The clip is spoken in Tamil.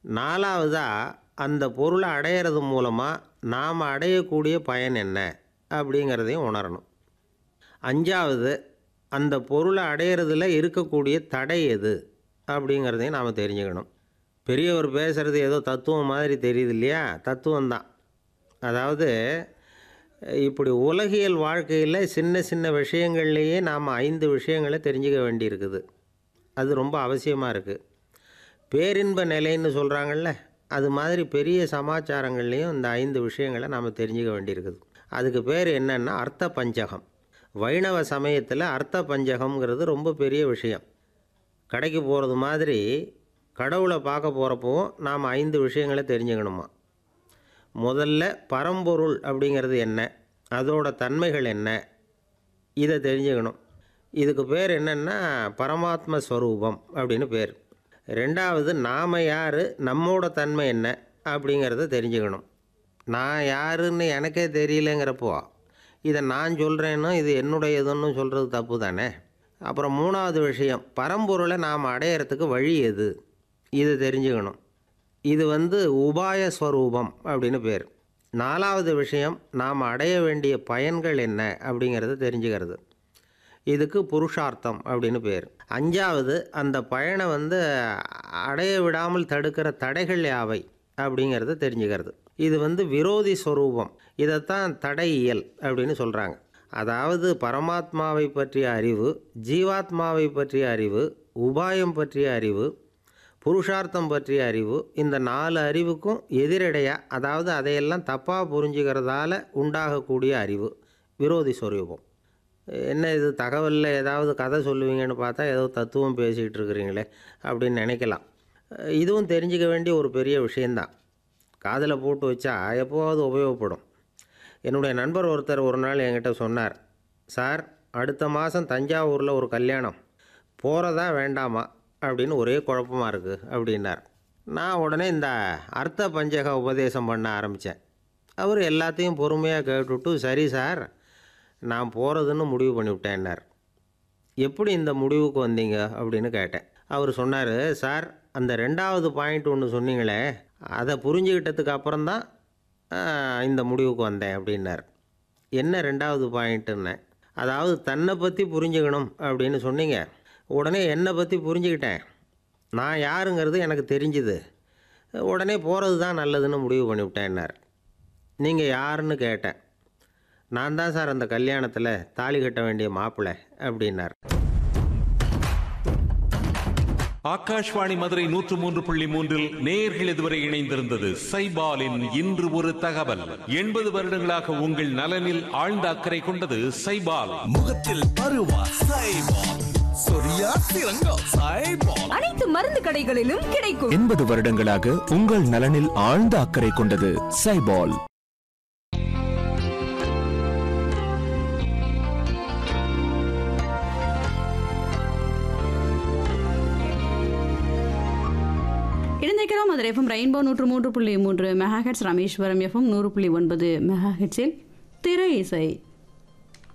நாலாவதாக அந்த பொருளை அடையிறது மூலமாக நாம் அடையக்கூடிய பயன் என்ன அப்படிங்கிறதையும் உணரணும் அஞ்சாவது அந்த பொருளை அடையிறதுல இருக்கக்கூடிய தடை எது அப்படிங்கிறதையும் நாம் தெரிஞ்சுக்கணும் பெரியவர் பேசுகிறது ஏதோ தத்துவம் மாதிரி தெரியுது இல்லையா தத்துவம்தான் அதாவது இப்படி உலகியல் வாழ்க்கையில் சின்ன சின்ன விஷயங்கள்லேயே நாம் ஐந்து விஷயங்களை தெரிஞ்சுக்க வேண்டியிருக்குது அது ரொம்ப அவசியமாக இருக்குது பேரின்ப நிலைன்னு சொல்கிறாங்கல்ல அது மாதிரி பெரிய சமாச்சாரங்கள்லேயும் இந்த ஐந்து விஷயங்களை நாம் தெரிஞ்சுக்க வேண்டியிருக்குது அதுக்கு பேர் என்னென்னா அர்த்த பஞ்சகம் வைணவ சமயத்தில் அர்த்த பஞ்சகம்ங்கிறது ரொம்ப பெரிய விஷயம் கடைக்கு போகிறது மாதிரி கடவுளை பார்க்க போகிறப்பவும் நாம் ஐந்து விஷயங்களை தெரிஞ்சுக்கணுமா முதல்ல பரம்பொருள் அப்படிங்கிறது என்ன அதோட தன்மைகள் என்ன இதை தெரிஞ்சுக்கணும் இதுக்கு பேர் என்னென்னா பரமாத்ம ஸ்வரூபம் அப்படின்னு பேர் ரெண்டாவது நாம் யார் நம்மோட தன்மை என்ன அப்படிங்கிறத தெரிஞ்சுக்கணும் நான் யாருன்னு எனக்கே தெரியலங்கிறப்போ இதை நான் சொல்கிறேன்னு இது என்னுடையதுன்னு சொல்கிறது தப்பு தானே அப்புறம் மூணாவது விஷயம் பரம்பொருளை நாம் அடையிறதுக்கு வழி எது இது தெரிஞ்சுக்கணும் இது வந்து உபாய ஸ்வரூபம் அப்படின்னு பேர் நாலாவது விஷயம் நாம் அடைய வேண்டிய பயன்கள் என்ன அப்படிங்கிறத தெரிஞ்சுக்கிறது இதுக்கு புருஷார்த்தம் அப்படின்னு பேர் அஞ்சாவது அந்த பயனை வந்து அடைய விடாமல் தடுக்கிற தடைகள் யாவை அப்படிங்கிறத தெரிஞ்சுக்கிறது இது வந்து விரோதி ஸ்வரூபம் இதைத்தான் தடையியல் அப்படின்னு சொல்கிறாங்க அதாவது பரமாத்மாவை பற்றிய அறிவு ஜீவாத்மாவை பற்றிய அறிவு உபாயம் பற்றிய அறிவு புருஷார்த்தம் பற்றிய அறிவு இந்த நாலு அறிவுக்கும் எதிரடையாக அதாவது அதையெல்லாம் தப்பாக புரிஞ்சுக்கிறதால உண்டாகக்கூடிய அறிவு விரோதி ஸ்வரூபம் என்ன இது தகவலில் ஏதாவது கதை சொல்லுவீங்கன்னு பார்த்தா ஏதோ தத்துவம் பேசிகிட்டு இருக்கிறீங்களே அப்படின்னு நினைக்கலாம் இதுவும் தெரிஞ்சுக்க வேண்டிய ஒரு பெரிய விஷயந்தான் காதில் போட்டு வச்சா எப்போவாவது உபயோகப்படும் என்னுடைய நண்பர் ஒருத்தர் ஒரு நாள் என்கிட்ட சொன்னார் சார் அடுத்த மாதம் தஞ்சாவூரில் ஒரு கல்யாணம் போகிறதா வேண்டாமா அப்படின்னு ஒரே குழப்பமாக இருக்குது அப்படின்னார் நான் உடனே இந்த அர்த்த பஞ்சக உபதேசம் பண்ண ஆரம்பித்தேன் அவர் எல்லாத்தையும் பொறுமையாக கேட்டுவிட்டு சரி சார் நான் போகிறதுன்னு முடிவு பண்ணிவிட்டேன்னார் எப்படி இந்த முடிவுக்கு வந்தீங்க அப்படின்னு கேட்டேன் அவர் சொன்னார் சார் அந்த ரெண்டாவது பாயிண்ட் ஒன்று சொன்னீங்களே அதை புரிஞ்சுக்கிட்டதுக்கு அப்புறம்தான் இந்த முடிவுக்கு வந்தேன் அப்படின்னார் என்ன ரெண்டாவது பாயிண்ட்டுன்னு அதாவது தன்னை பற்றி புரிஞ்சுக்கணும் அப்படின்னு சொன்னீங்க உடனே என்னை பற்றி புரிஞ்சுக்கிட்டேன் நான் யாருங்கிறது எனக்கு தெரிஞ்சுது உடனே போகிறது தான் நல்லதுன்னு முடிவு பண்ணிவிட்டேன்னார் நீங்கள் யாருன்னு கேட்டேன் நான் தான் சார் அந்த கல்யாணத்தில் தாலி கட்ட வேண்டிய மாப்பிள்ளை அப்படின்னார் ஆகாஷ்வாணி மதுரை நூற்று மூன்று புள்ளி மூன்றில் நேர்கள் இதுவரை இணைந்திருந்தது சைபாலின் இன்று ஒரு தகவல் எண்பது வருடங்களாக உங்கள் நலனில் ஆழ்ந்த அக்கறை கொண்டது சைபால் முகத்தில் பருவா சைபால் சொரியா சிறங்கா சைபால் அனைத்து மருந்து கடைகளிலும் கிடைக்கும் எண்பது வருடங்களாக உங்கள் நலனில் ஆழ்ந்த அக்கறை கொண்டது சைபால் இணைந்திருக்கிறோம் மதுரை எஃப்எம் ரெயின்போ நூற்று மூன்று புள்ளி மூன்று மெகா ஹெட்ஸ் ராமேஸ்வரம் எஃப்எம் நூறு புள்ளி ஒன்பது மெகா ஹெட்ஸில் திரை இசை